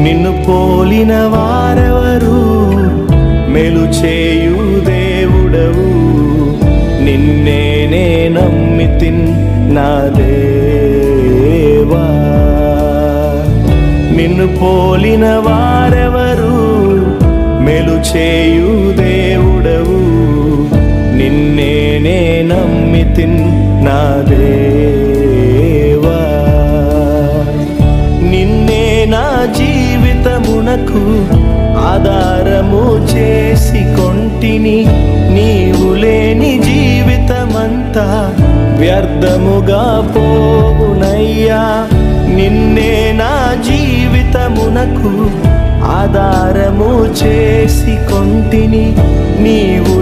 నిన్ను పోలిన వారెవరు మెలు చేయు దేవుడవు నిన్నేనే నమ్మితిన్ నా దేవా నిన్ను పోలిన వారెవరు మెలు చేయు దేవుడవు నిన్నేనే నమ్మితిన్ నా దేవా నిన్నే నా జీవితమునకు ఆధారము చేసి కొంటిని నీవు లేని జీవితమంతా వ్యర్థముగా పోవునయ్యా నిన్నే నా జీవితమునకు ఆధారము చేసి కొంటిని నీవు